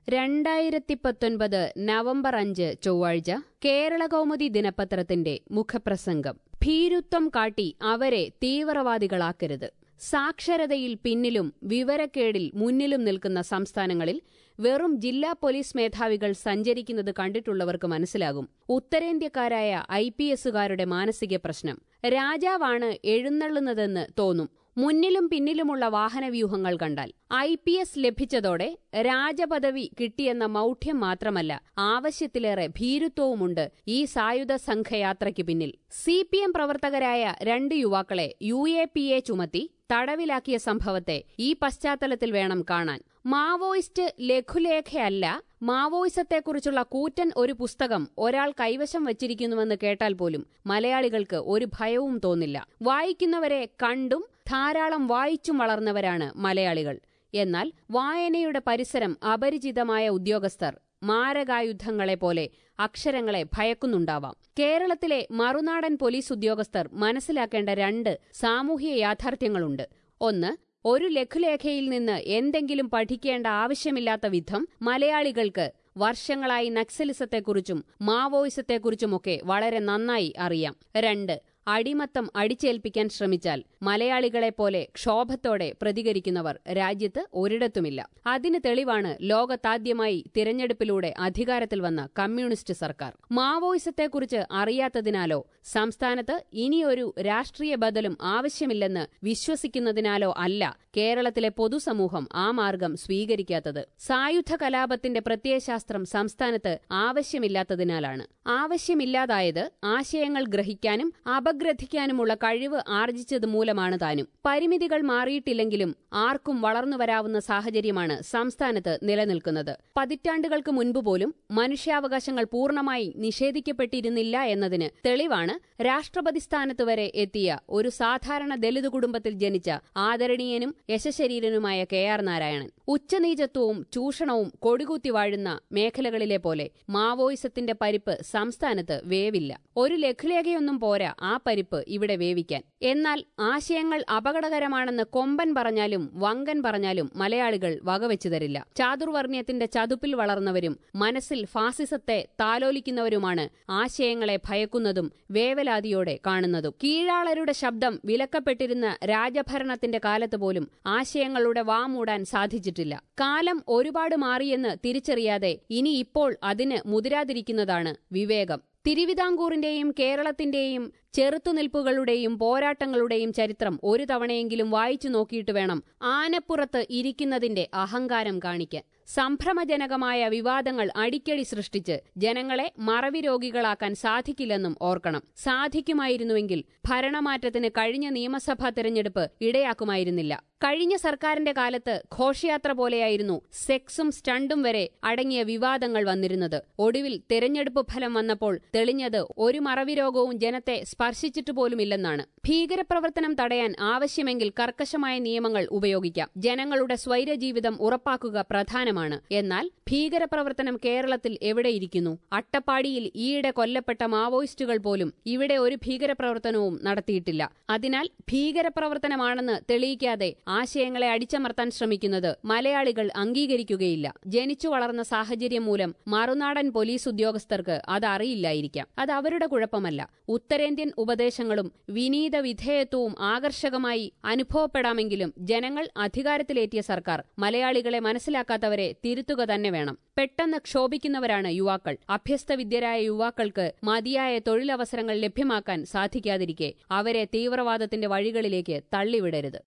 രണ്ടായിരത്തി പത്തൊൻപത് നവംബർ അഞ്ച് ചൊവ്വാഴ്ച കേരള കൗമുദി ദിനപത്രത്തിന്റെ മുഖപ്രസംഗം ഭീരുത്വം കാട്ടി അവരെ തീവ്രവാദികളാക്കരുത് സാക്ഷരതയിൽ പിന്നിലും വിവരക്കേടിൽ മുന്നിലും നിൽക്കുന്ന സംസ്ഥാനങ്ങളിൽ വെറും ജില്ലാ പോലീസ് മേധാവികൾ സഞ്ചരിക്കുന്നത് കണ്ടിട്ടുള്ളവർക്ക് മനസ്സിലാകും ഉത്തരേന്ത്യക്കാരായ ഐ പി എസുകാരുടെ മാനസിക പ്രശ്നം രാജാവാണ് എഴുന്നള്ളുന്നതെന്ന് തോന്നും മുന്നിലും പിന്നിലുമുള്ള വാഹനവ്യൂഹങ്ങൾ കണ്ടാൽ ഐ പി എസ് ലഭിച്ചതോടെ രാജപദവി കിട്ടിയെന്ന മൗഢ്യം മാത്രമല്ല ആവശ്യത്തിലേറെ ഭീരുത്വവുമുണ്ട് ഈ സായുധ സംഘയാത്രയ്ക്ക് പിന്നിൽ സി പി എം പ്രവർത്തകരായ രണ്ട് യുവാക്കളെ യു എ പി എ ചുമത്തി തടവിലാക്കിയ സംഭവത്തെ ഈ പശ്ചാത്തലത്തിൽ വേണം കാണാൻ മാവോയിസ്റ്റ് ലഘുലേഖയല്ല മാവോയിസത്തെക്കുറിച്ചുള്ള കൂറ്റൻ ഒരു പുസ്തകം ഒരാൾ കൈവശം വച്ചിരിക്കുന്നുവെന്ന് കേട്ടാൽ പോലും മലയാളികൾക്ക് ഒരു ഭയവും തോന്നില്ല വായിക്കുന്നവരെ കണ്ടും ധാരാളം വായിച്ചും വളർന്നവരാണ് മലയാളികൾ എന്നാൽ വായനയുടെ പരിസരം അപരിചിതമായ ഉദ്യോഗസ്ഥർ മാരകായുധങ്ങളെ പോലെ അക്ഷരങ്ങളെ ഭയക്കുന്നുണ്ടാവാം കേരളത്തിലെ മറുനാടൻ പോലീസ് ഉദ്യോഗസ്ഥർ മനസ്സിലാക്കേണ്ട രണ്ട് സാമൂഹ്യ യാഥാർത്ഥ്യങ്ങളുണ്ട് ഒന്ന് ഒരു ലഘുലേഖയിൽ നിന്ന് എന്തെങ്കിലും പഠിക്കേണ്ട ആവശ്യമില്ലാത്ത വിധം മലയാളികൾക്ക് വർഷങ്ങളായി നക്സലിസത്തെക്കുറിച്ചും മാവോയിസത്തെക്കുറിച്ചുമൊക്കെ വളരെ നന്നായി അറിയാം രണ്ട് അടിമത്തം അടിച്ചേൽപ്പിക്കാൻ ശ്രമിച്ചാൽ മലയാളികളെപ്പോലെ ക്ഷോഭത്തോടെ പ്രതികരിക്കുന്നവർ രാജ്യത്ത് ഒരിടത്തുമില്ല അതിന് തെളിവാണ് ലോകത്താദ്യമായി തിരഞ്ഞെടുപ്പിലൂടെ അധികാരത്തിൽ വന്ന കമ്മ്യൂണിസ്റ്റ് സർക്കാർ മാവോയിസത്തെക്കുറിച്ച് അറിയാത്തതിനാലോ സംസ്ഥാനത്ത് ഇനിയൊരു രാഷ്ട്രീയ ബദലും ആവശ്യമില്ലെന്ന് വിശ്വസിക്കുന്നതിനാലോ അല്ല കേരളത്തിലെ പൊതുസമൂഹം ആ മാർഗം സ്വീകരിക്കാത്തത് സായുധ കലാപത്തിന്റെ പ്രത്യയശാസ്ത്രം സംസ്ഥാനത്ത് ആവശ്യമില്ലാത്തതിനാലാണ് ആവശ്യമില്ലാതായത് ആശയങ്ങൾ ഗ്രഹിക്കാനും അപഗ്രഥിക്കാനുമുള്ള കഴിവ് ആർജിച്ചത് മൂലമാണ് താനും പരിമിതികൾ മാറിയിട്ടില്ലെങ്കിലും ആർക്കും വളർന്നു വരാവുന്ന സാഹചര്യമാണ് സംസ്ഥാനത്ത് നിലനിൽക്കുന്നത് പതിറ്റാണ്ടുകൾക്ക് മുൻപ് പോലും മനുഷ്യാവകാശങ്ങൾ പൂർണ്ണമായി നിഷേധിക്കപ്പെട്ടിരുന്നില്ല എന്നതിന് തെളിവാണ് രാഷ്ട്രപതി സ്ഥാനത്ത് വരെ എത്തിയ ഒരു സാധാരണ ദലിത് കുടുംബത്തിൽ ജനിച്ച ആദരണീയനും യശശരീരനുമായ കെ ആർ നാരായണൻ ഉച്ചനീചത്വവും ചൂഷണവും കൊടികുത്തി വാഴുന്ന മേഖലകളിലെ പോലെ മാവോയിസത്തിന്റെ പരിപ്പ് സംസ്ഥാനത്ത് വേവില്ല ഒരു ലഘുലേഖയൊന്നും പോരാ ആ പരിപ്പ് ഇവിടെ വേവിക്കാൻ എന്നാൽ ആശയങ്ങൾ അപകടകരമാണെന്ന് കൊമ്പൻ പറഞ്ഞാലും വങ്കൻ പറഞ്ഞാലും മലയാളികൾ വകവെച്ചു തരില്ല ചാതുർവർണ്ണയത്തിന്റെ ചതുപ്പിൽ വളർന്നവരും മനസ്സിൽ ഫാസിസത്തെ താലോലിക്കുന്നവരുമാണ് ആശയങ്ങളെ ഭയക്കുന്നതും വേവലാതിയോടെ കാണുന്നതും കീഴാളരുടെ ശബ്ദം വിലക്കപ്പെട്ടിരുന്ന രാജഭരണത്തിന്റെ കാലത്ത് പോലും ആശയങ്ങളുടെ വാമൂടാൻ സാധിച്ചിട്ടില്ല കാലം ഒരുപാട് മാറിയെന്ന് തിരിച്ചറിയാതെ ഇനി ഇപ്പോൾ അതിന് മുതിരാതിരിക്കുന്നതാണ് വിവേകം തിരുവിതാംകൂറിന്റെയും കേരളത്തിന്റെയും ചെറുത്തുനിൽപ്പുകളുടെയും പോരാട്ടങ്ങളുടെയും ചരിത്രം ഒരു തവണയെങ്കിലും വായിച്ചു നോക്കിയിട്ട് വേണം ആനപ്പുറത്ത് ഇരിക്കുന്നതിന്റെ അഹങ്കാരം കാണിക്കാൻ സംഭ്രമജനകമായ വിവാദങ്ങൾ അടിക്കടി സൃഷ്ടിച്ച് ജനങ്ങളെ മറവി രോഗികളാക്കാൻ സാധിക്കില്ലെന്നും ഓർക്കണം സാധിക്കുമായിരുന്നുവെങ്കിൽ ഭരണമാറ്റത്തിന് കഴിഞ്ഞ നിയമസഭാ തെരഞ്ഞെടുപ്പ് ഇടയാക്കുമായിരുന്നില്ല കഴിഞ്ഞ സർക്കാരിന്റെ കാലത്ത് ഘോഷയാത്ര പോലെയായിരുന്നു സെക്സും സ്റ്റണ്ടും വരെ അടങ്ങിയ വിവാദങ്ങൾ വന്നിരുന്നത് ഒടുവിൽ തെരഞ്ഞെടുപ്പ് ഫലം വന്നപ്പോൾ തെളിഞ്ഞത് ഒരു മറവി രോഗവും ജനത്തെ സ്പർശിച്ചിട്ട് പോലുമില്ലെന്നാണ് ഭീകരപ്രവർത്തനം തടയാൻ ആവശ്യമെങ്കിൽ കർക്കശമായ നിയമങ്ങൾ ഉപയോഗിക്കാം ജനങ്ങളുടെ സ്വൈരജീവിതം ഉറപ്പാക്കുക പ്രധാനമാണ് എന്നാൽ ഭീകരപ്രവർത്തനം കേരളത്തിൽ എവിടെയിരിക്കുന്നു അട്ടപ്പാടിയിൽ ഈയിടെ കൊല്ലപ്പെട്ട മാവോയിസ്റ്റുകൾ പോലും ഇവിടെ ഒരു ഭീകരപ്രവർത്തനവും നടത്തിയിട്ടില്ല അതിനാൽ ഭീകരപ്രവർത്തനമാണെന്ന് തെളിയിക്കാതെ ആശയങ്ങളെ അടിച്ചമർത്താൻ ശ്രമിക്കുന്നത് മലയാളികൾ അംഗീകരിക്കുകയില്ല ജനിച്ചു വളർന്ന സാഹചര്യം മൂലം മറുനാടൻ പോലീസ് ഉദ്യോഗസ്ഥർക്ക് അതറിയില്ലായിരിക്കാം അത് അവരുടെ കുഴപ്പമല്ല ഉത്തരേന്ത്യൻ ഉപദേശങ്ങളും വിനീത വിധേയത്വവും ആകർഷകമായി അനുഭവപ്പെടാമെങ്കിലും ജനങ്ങൾ അധികാരത്തിലേറ്റിയ സർക്കാർ മലയാളികളെ മനസ്സിലാക്കാത്തവരെ തിരുത്തുക തന്നെ വേണം പെട്ടെന്ന് ക്ഷോഭിക്കുന്നവരാണ് യുവാക്കൾ അഭ്യസ്തവിദ്യരായ യുവാക്കൾക്ക് മതിയായ തൊഴിലവസരങ്ങൾ ലഭ്യമാക്കാൻ സാധിക്കാതിരിക്കെ അവരെ തീവ്രവാദത്തിന്റെ വഴികളിലേക്ക് തള്ളിവിടരുത്